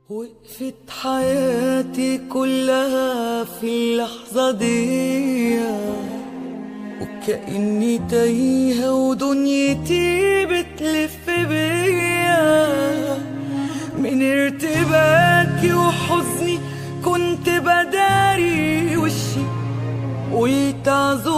وقفت حياتي كلها في اللحظة دي وكأني تايهة ودنيتي بتلف بيا من ارتباكي وحزني كنت بداري وشي قلت اعذر